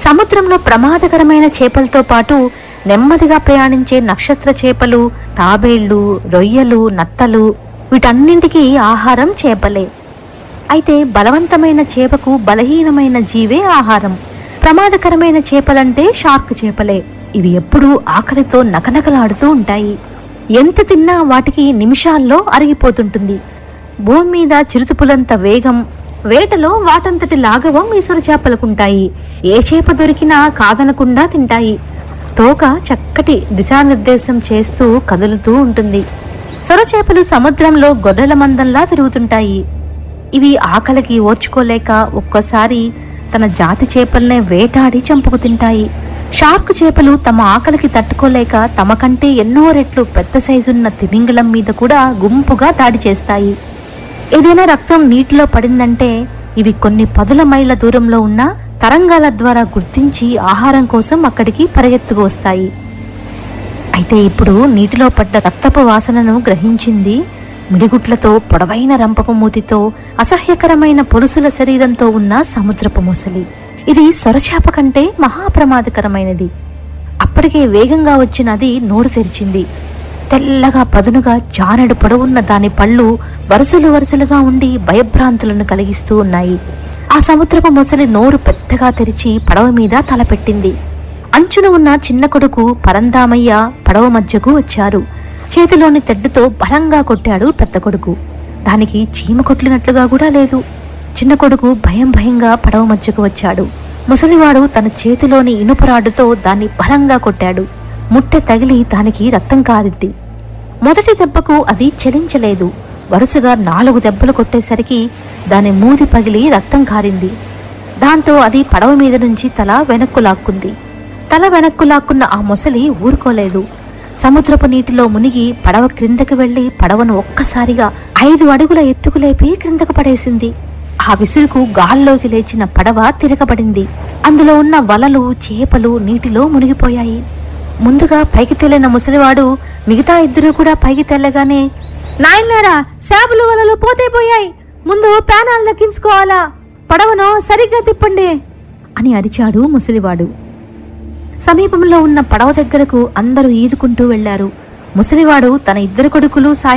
సముద్రంలో ప్రమాదకరమైన చేపలతో పాటు నెమ్మదిగా ప్రయాణించే నక్షత్ర చేపలు తాబేళ్లు రొయ్యలు నత్తలు వీటన్నింటికీ ఆహారం చేపలే అయితే బలవంతమైన చేపకు బలహీనమైన జీవే ఆహారం ప్రమాదకరమైన చేపలంటే షార్క్ చేపలే ఇవి ఎప్పుడూ ఆకలితో నకనకలాడుతూ ఉంటాయి ఎంత తిన్నా వాటికి నిమిషాల్లో అరిగిపోతుంటుంది భూమి మీద చిరుతుపులంత వేగం వేటలో వాటంతటి లాఘవం ఈసురు చేపలకుంటాయి ఏ చేప దొరికినా కాదనకుండా తింటాయి తోక చక్కటి దిశానిర్దేశం చేస్తూ కదులుతూ ఉంటుంది సొరచేపలు సముద్రంలో గొర్రెల మందంలా తిరుగుతుంటాయి ఇవి ఆకలికి ఓర్చుకోలేక ఒక్కోసారి తన జాతి చేపల్నే వేటాడి చంపుకు తింటాయి షార్క్ చేపలు తమ ఆకలికి తట్టుకోలేక తమ కంటే ఎన్నో రెట్లు పెద్ద సైజున్న తిమింగలం మీద కూడా గుంపుగా దాడి చేస్తాయి ఏదైనా రక్తం నీటిలో పడిందంటే ఇవి కొన్ని పదుల మైళ్ళ దూరంలో ఉన్న తరంగాల ద్వారా గుర్తించి ఆహారం కోసం అక్కడికి పరిగెత్తుకు వస్తాయి అయితే ఇప్పుడు నీటిలో పడ్డ రక్తపు వాసనను గ్రహించింది మిడిగుట్లతో పొడవైన రంపపు మూతితో అసహ్యకరమైన పొలుసుల శరీరంతో ఉన్న సముద్రపు మొసలి ఇది సొరచేప కంటే మహాప్రమాదకరమైనది అప్పటికే వేగంగా వచ్చిన అది నోరు తెరిచింది తెల్లగా పదునుగా జానెడు పొడవున్న దాని పళ్ళు వరుసలు వరుసలుగా ఉండి భయభ్రాంతులను కలిగిస్తూ ఉన్నాయి ఆ సముద్రపు మొసలి నోరు పెద్దగా తెరిచి పడవ మీద తలపెట్టింది అంచున ఉన్న చిన్న కొడుకు పరందామయ్య పడవ మధ్యకు వచ్చారు చేతిలోని తెడ్డుతో బలంగా కొట్టాడు పెద్ద కొడుకు దానికి చీమ కొట్లినట్లుగా కూడా లేదు చిన్న కొడుకు భయం భయంగా పడవ మధ్యకు వచ్చాడు ముసలివాడు తన చేతిలోని ఇనుపరాడుతో దాన్ని బలంగా కొట్టాడు ముట్టె తగిలి దానికి రక్తం కారింది మొదటి దెబ్బకు అది చలించలేదు వరుసగా నాలుగు దెబ్బలు కొట్టేసరికి దాని మూది పగిలి రక్తం కారింది దాంతో అది పడవ మీద నుంచి తల వెనక్కు లాక్కుంది తల వెనక్కు లాక్కున్న ఆ మొసలి ఊరుకోలేదు సముద్రపు నీటిలో మునిగి పడవ క్రిందకి వెళ్లి పడవను ఒక్కసారిగా ఐదు అడుగుల ఎత్తుకు లేపి క్రిందకు పడేసింది ఆ విసురుకు గాల్లోకి లేచిన పడవ తిరగబడింది అందులో ఉన్న వలలు చేపలు నీటిలో మునిగిపోయాయి ముందుగా పైకి తేలిన ముసలివాడు మిగతా ఇద్దరు కూడా పైకి తెల్లగానే నాయనారా శాబులు వలలు పోతే పోయాయి ముందు ప్రాణాలు దక్కించుకోవాలా పడవను సరిగ్గా తిప్పండి అని అరిచాడు ముసలివాడు సమీపంలో ఉన్న పడవ దగ్గరకు అందరూ ఈదుకుంటూ వెళ్లారు ముసలివాడు తన ఇద్దరు కొడుకులు సాయం